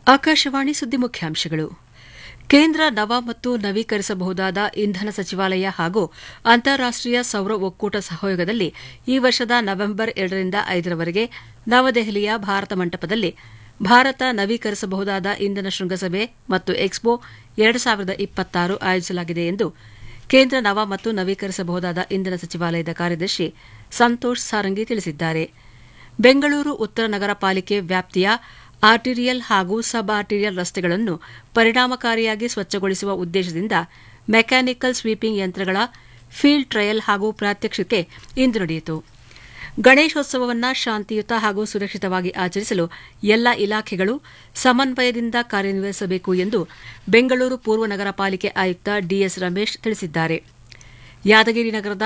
ಆಕಾಶವಾಣಿ ಸುದ್ದಿ ಮುಖ್ಯಾಂಶಗಳು ಕೇಂದ್ರ ನವ ಮತ್ತು ನವೀಕರಿಸಬಹುದಾದ ಇಂಧನ ಸಚಿವಾಲಯ ಹಾಗೂ ಅಂತಾರಾಷ್ಟೀಯ ಸೌರ ಒಕ್ಕೂಟ ಸಹಯೋಗದಲ್ಲಿ ಈ ವರ್ಷದ ನವೆಂಬರ್ ಎರಡರಿಂದ ಐದರವರೆಗೆ ನವದೆಹಲಿಯ ಭಾರತ ಮಂಟಪದಲ್ಲಿ ಭಾರತ ನವೀಕರಿಸಬಹುದಾದ ಇಂಧನ ಶೃಂಗಸಭೆ ಮತ್ತು ಎಕ್ಸ್ಪೋ ಎರಡು ಸಾವಿರದ ಇಪ್ಪತ್ತಾರು ಆಯೋಜಿಸಲಾಗಿದೆ ಎಂದು ಕೇಂದ್ರ ನವ ಮತ್ತು ನವೀಕರಿಸಬಹುದಾದ ಇಂಧನ ಸಚಿವಾಲಯದ ಕಾರ್ಯದರ್ಶಿ ಸಂತೋಷ್ ಸಾರಂಗಿ ತಿಳಿಸಿದ್ದಾರೆ ಬೆಂಗಳೂರು ಉತ್ತರ ನಗರ ಪಾಲಿಕೆ ವ್ಯಾಪ್ತಿಯ ಆರ್ಟಿರಿಯಲ್ ಹಾಗೂ ಸಬ್ ಆರ್ಟಿರಿಯಲ್ ರಸ್ತೆಗಳನ್ನು ಪರಿಣಾಮಕಾರಿಯಾಗಿ ಸ್ವಚ್ಛಗೊಳಿಸುವ ಉದ್ದೇಶದಿಂದ ಮೆಕ್ಯಾನಿಕಲ್ ಸ್ವೀಪಿಂಗ್ ಯಂತ್ರಗಳ ಫೀಲ್ಡ್ ಟ್ರಯಲ್ ಹಾಗೂ ಪ್ರಾತ್ಯಕ್ಷಿಕೆ ಇಂದು ನಡೆಯಿತು ಗಣೇಶೋತ್ಸವವನ್ನು ಶಾಂತಿಯುತ ಹಾಗೂ ಸುರಕ್ಷಿತವಾಗಿ ಆಚರಿಸಲು ಎಲ್ಲ ಇಲಾಖೆಗಳು ಸಮನ್ವಯದಿಂದ ಕಾರ್ಯನಿರ್ವಹಿಸಬೇಕು ಎಂದು ಬೆಂಗಳೂರು ಪೂರ್ವ ನಗರ ಪಾಲಿಕೆ ಆಯುಕ್ತ ಡಿಎಸ್ ರಮೇಶ್ ತಿಳಿಸಿದ್ದಾರೆ ಯಾದಗಿರಿ ನಗರದ